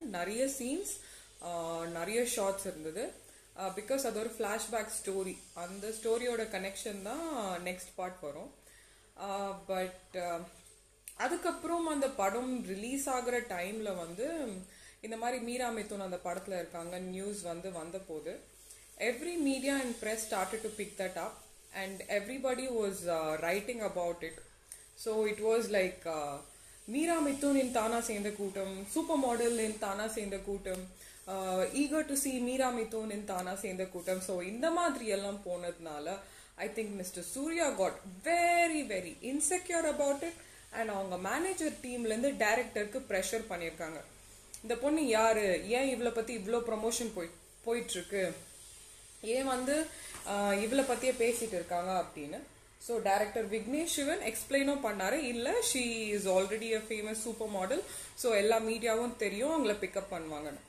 நிறைய சீன்ஸ் நிறைய ஷார்ட்ஸ் இருந்தது பிகாஸ் அது ஒரு ஃப்ளாஷ்பேக் ஸ்டோரி அந்த ஸ்டோரியோட கனெக்ஷன் தான் நெக்ஸ்ட் பார்ட் வரும் பட் அதுக்கப்புறம் அந்த படம் ரிலீஸ் ஆகுற டைம்ல வந்து இந்த மாதிரி மீரா மிதுன் அந்த படத்துல இருக்காங்க நியூஸ் வந்து வந்த போது every media and press started to pick that up and everybody was writing about it so it was like Meera மித்துனின் தானா சேர்ந்த கூட்டம் சூப்பர் மாடலின் தானா சேர்ந்த கூட்டம் ஈகர் டு சி மீரா மித்துனின் தானா சேர்ந்த கூட்டம் ஸோ இந்த மாதிரி எல்லாம் போனதுனால I think mister Surya got very very insecure about it and அவங்க மேனேஜர் டீம்லேருந்து டைரக்டருக்கு ப்ரெஷர் பண்ணியிருக்காங்க இந்த பொண்ணு யாரு ஏன் இவளை பற்றி இவ்வளோ ப்ரமோஷன் போய் போயிட்டு இருக்கு ஏன் வந்து இவளை பற்றியே பேசிட்டு இருக்காங்க அப்படின்னு ஸோ டேரக்டர் விக்னேஷ் சிவன் எக்ஸ்பிளைனும் பண்ணாரு இல்லை she is already a famous supermodel so எல்லா மீடியாவும் தெரியும் அவங்கள பிக்கப் பண்ணுவாங்கன்னு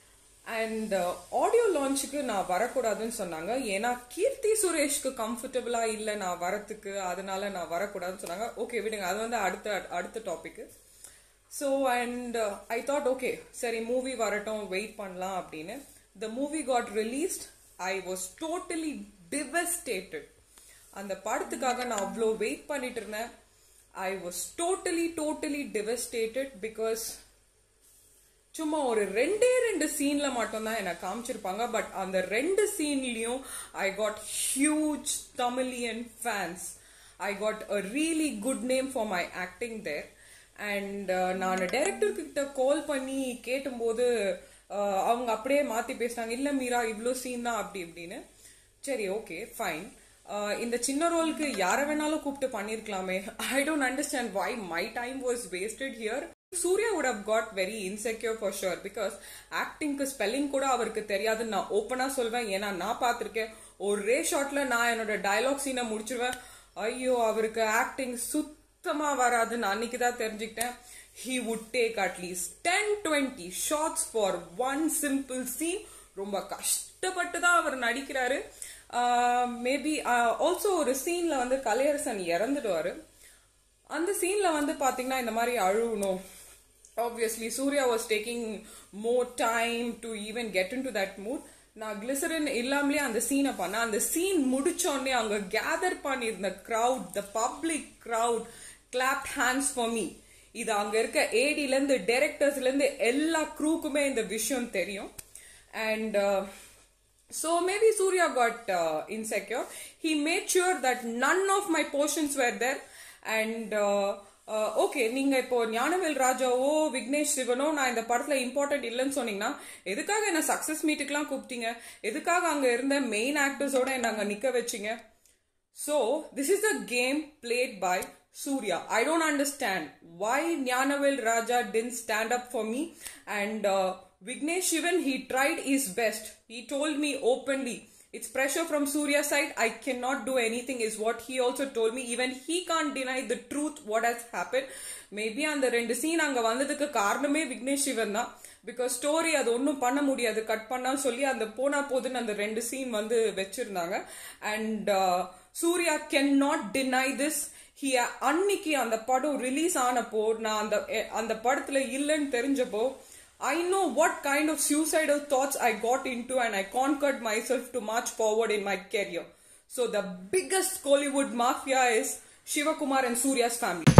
அண்ட் ஆடியோ லான்ச்சுக்கு நான் வரக்கூடாதுன்னு சொன்னாங்க ஏன்னா கீர்த்தி சுரேஷ்க்கு கம்ஃபர்டபுளா இல்லை நான் வரத்துக்கு அதனால நான் வரக்கூடாதுன்னு சொன்னாங்க ஓகே விடுங்க அது வந்து அடுத்த அடுத்த topic so and I thought okay சரி மூவி வரட்டும் வெயிட் பண்ணலாம் அப்படின்னு the movie got released I was totally devastated அந்த படத்துக்காக நான் அவ்வளோ வெயிட் பண்ணிட்டு இருந்தேன் I was totally totally devastated because சும்மா ஒரு ரெண்டே ரெண்டு சீன்ல மட்டும்தான் எனக்கு காமிச்சிருப்பாங்க பட் அந்த ரெண்டு சீன்லயும் I got huge Tamilian fans I got a really good name for my acting there and நான் டைரக்டர் கிட்ட கால் பண்ணி கேட்டும்போது அவங்க அப்படியே மாத்தி பேசினாங்க இல்ல மீரா இவ்வளோ சீன் தான் அப்படி இப்படின்னு சரி ஓகே ஃபைன் இந்த சின்ன ரோலுக்கு யாரை வேணாலும் கூப்பிட்டு பண்ணிருக்கலாமே I don't understand why my time was wasted here Surya would have got very insecure for sure because ஆக்டிங்க்கு ஸ்பெல்லிங் கூட அவருக்கு தெரியாதுன்னு நான் ஓப்பனா சொல்வேன் ஏன்னா நான் பார்த்திருக்கேன் ஒரே ஷாட்ல நான் என்னோட டயலாக் சீனை முடிச்சிருவேன் ஐயோ அவருக்கு ஆக்டிங் சுத்தமா வராதுன்னு அன்னைக்கு தான் தெரிஞ்சுக்கிட்டேன் he would take at least 10 20 shots for one simple scene ரொம்ப கஷ்டப்பட்டு தான் அவர் நடிக்கிறாரு மேபி ஆல்சோ ஒரு சீன்ல வந்து கலையரசன் இறந்துடுவாரு அந்த சீன்ல வந்து பாத்தீங்கன்னா இந்த மாதிரி அழுவணும் obviously Surya was taking more time to even get into that mood நான் கிளிசரின் இல்லாமலே அந்த சீனை பண்ணேன் அந்த சீன் முடிச்சோடனே அங்க கேதர் பண்ணியிருந்த crowd the public crowd clap hands for me இது அங்க இருக்க ஏடில இருந்து டைரக்டர்ஸ்ல இருந்து எல்லா க்ரூக்குமே இந்த விஷயம் தெரியும் and so maybe surya got uh, insecure he made sure that none of my portions were there and okay நீங்க இப்போ ஞானவேல் ராஜாவோ விக்னேஷ் சிவனோ நான் இந்த படத்துல இம்பார்ட்டன்ட் இல்லைன்னு சொன்னீங்கன்னா எதுக்காக என்ன சக்சஸ் மீட்டுக்கெல்லாம் கூப்பிட்டீங்க எதுக்காக அங்க இருந்த மெயின் ஆக்டர்ஸோட என்ன அங்க நிக்க வச்சீங்க so this is the game played by Surya I don't understand why Gnanavel Raja didn't stand up for me and Vignesh Shivan, he tried his best. He told me openly, it's pressure from Surya's side. I cannot do anything, is what he also told me. Even he can't deny the truth, what has happened. Maybe அந்த ரெண்டு scene அங்க வந்ததுக்கு காரணமே விக்னேஷ் சிவன் தான் because story அது ஒன்றும் பண்ண முடியாது கட் பண்ணா சொல்லி அந்த போனா போதுன்னு அந்த ரெண்டு சீன் வந்து வச்சிருந்தாங்க and Surya can not deny this he அன்னைக்கு அந்த படம் ரிலீஸ் ஆனப்போ நான் அந்த அந்த படத்துல இல்லைன்னு தெரிஞ்சப்போ I know what kind of suicidal thoughts I got into and I conquered myself to march forward in my career. So the biggest Kollywood mafia is Shivakumar and Surya's family.